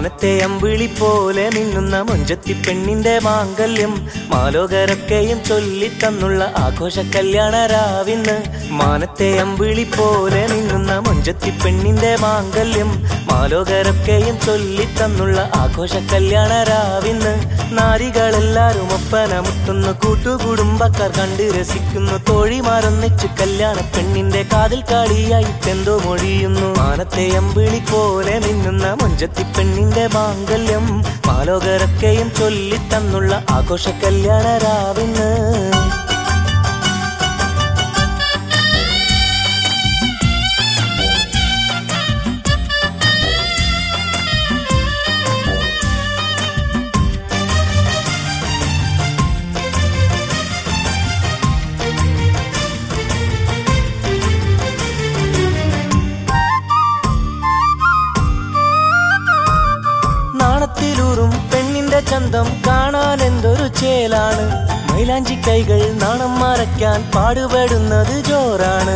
മാനത്തെ അമ്പിളി പോലെ മിന്നുന്ന മൊഞ്ചത്തി പെണ്ണിന്റെ മാംഗല്യം മാലോകരൊക്കെയും ചൊല്ലിത്തന്നുള്ള ആഘോഷ കല്യാണ രാവിന്ന് മാനത്തെ അമ്പിളി പോലെ മിന്നുന്ന മൊഞ്ചത്തി പെണ്ണിന്റെ മാംഗല്യം മാലോകരൊക്കെയും ചൊല്ലിത്തന്നുള്ള ആഘോഷ കല്യാണ രാവിന്ന് നാരികളെല്ലാരും ഒപ്പന മുട്ടുന്നു കൂട്ടുകുടുംബക്കാർ കണ്ട് രസിക്കുന്നു തോഴിമാരൊന്നിച്ച് കല്യാണ പെണ്ണിന്റെ കാതിൽ കാളിയായി എന്തോ മൊഴിയുന്നു മാനത്തെ അമ്പിളി പോലെ മിന്നുന്ന മൊഞ്ചത്തി പെണ്ണിന്റെ മാംഗല്യം മാലോകരൊക്കെയും ചൊല്ലിത്തന്നുള്ള ആഘോഷ കല്യാണ രാവിന്ന് നാണത്തിലൂറും പെണ്ണിന്റെ ചന്തം കാണാൻ എന്തൊരു ചേലാണ് മൈലാഞ്ചി കൈകൾ നാണം മറയ്ക്കാൻ പാടുപെടുന്നത് ജോറാണ്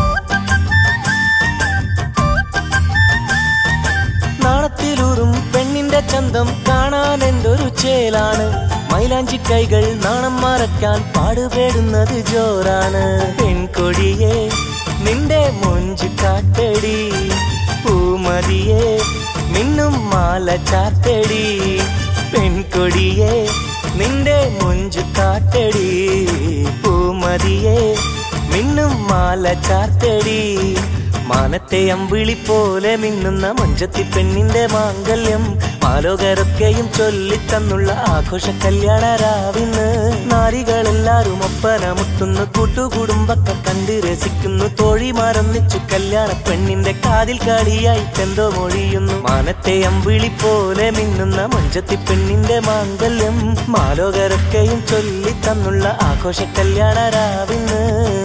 നാണത്തിലൂറും പെണ്ണിന്റെ ചന്തം കാണാൻ എന്തൊരു ചേലാണ് മൈലാഞ്ചി കൈകൾ നാണം മറക്കാൻ പാടുപെടുന്നത് ജോറാണ് പെൺകൊടിയെ നിന്റെ മൊഞ്ചു കാട്ടടി പൂമതിയെ മിന്നും മാല ചാത്തടി പെൺകൊടിയെ നിന്റെ മൊഞ്ചു കാട്ടടി പൂമതിയെ മിന്നും മാല ചാർത്തടി മാനത്തെ അമ്പിളി പോലെ മിന്നുന്ന മഞ്ചത്തി പെണ്ണിന്റെ മാംഗല്യം മാലോകരൊക്കെയും ചൊല്ലിത്തന്നുള്ള ആഘോഷ കല്യാണ രാവിന്ന് നാരികളെല്ലാരും ഒപ്പന മുട്ടുന്നു കൂട്ടുകുടുംബക്കെ കണ്ട് രസിക്കുന്നു തോഴിമാരൊന്നിച്ചു കല്യാണ പെണ്ണിന്റെ കാതിൽ കാളിയായി എന്തോ മൊഴിയുന്നു മാനത്തെ അമ്പിളി പോലെ മിന്നുന്ന മഞ്ചത്തി പെണ്ണിന്റെ മാംഗല്യം മാലോകരൊക്കെയും ചൊല്ലിത്തന്നുള്ള ആഘോഷ കല്യാണ രാവിന്ന്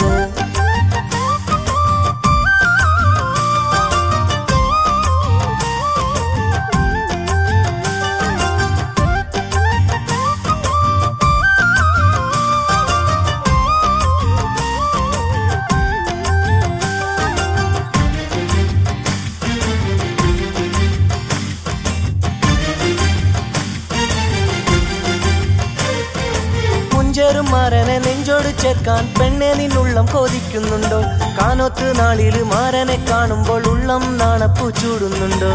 മുഞ്ചേറും മാരനെ നെഞ്ചോട് ചേർക്കാൻ പെണ്ണെ നിന്നുള്ളം കൊതിക്കുന്നുണ്ടോ കാനോത്ത് നാളില് മാരനെ കാണുമ്പോൾ ഉള്ളം നാണപ്പൂ ചൂടുന്നുണ്ടോ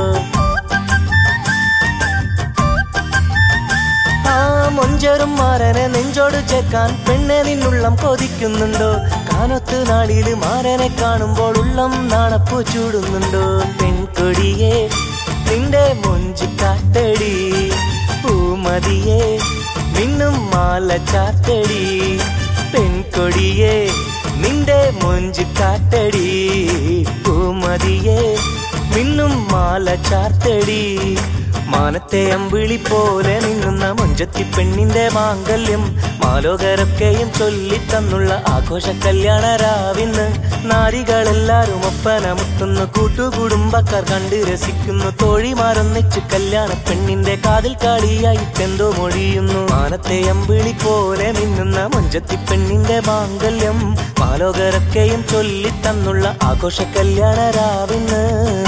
ആ മൊഞ്ചേറും മാരനെ നെഞ്ചോട് ചേർക്കാൻ പെണ്ണെ നിന്നുള്ളം കൊതിക്കുന്നുണ്ടോ കാനൊത്ത് നാളില് മാരനെ കാണുമ്പോൾ ഉള്ളം നാണപ്പൂ ചൂടുന്നുണ്ടോ പെൺകൊടിയെ നിന്റെ മൊഞ്ചു കാട്ടടി പൂമതിയെ മിന്നും മാല ചാത്തടി പെൺകൊടിയെ നിന്റെ മൊഞ്ചു കാട്ടടി പൂമതിയെ മിന്നും മാല ചാർത്തടി മാനത്തെ അമ്പിളി പോലെ നിന്നുന്ന മൊഞ്ചത്തി പെണ്ണിന്റെ മാംഗല്യം മാലോകരൊക്കെയും ചൊല്ലിത്തന്നുള്ള ആഘോഷ കല്യാണ രാവിന്ന് നാരികളെല്ലാരും ഒപ്പന മുട്ടുന്നു കൂട്ടുകുടുംബക്കാർ കണ്ട് രസിക്കുന്നു തോഴിമാരൊന്നിച്ച് കല്യാണ പെണ്ണിന്റെ കാതിൽ കാളിയായി എന്തോ മൊഴിയുന്നു മാനത്തെ അമ്പിളി പോലെ മിന്നുന്ന മൊഞ്ചത്തി പെണ്ണിന്റെ മാംഗല്യം മാലോകരൊക്കെയും ചൊല്ലിത്തന്നുള്ള ആഘോഷ കല്യാണ രാവിന്ന്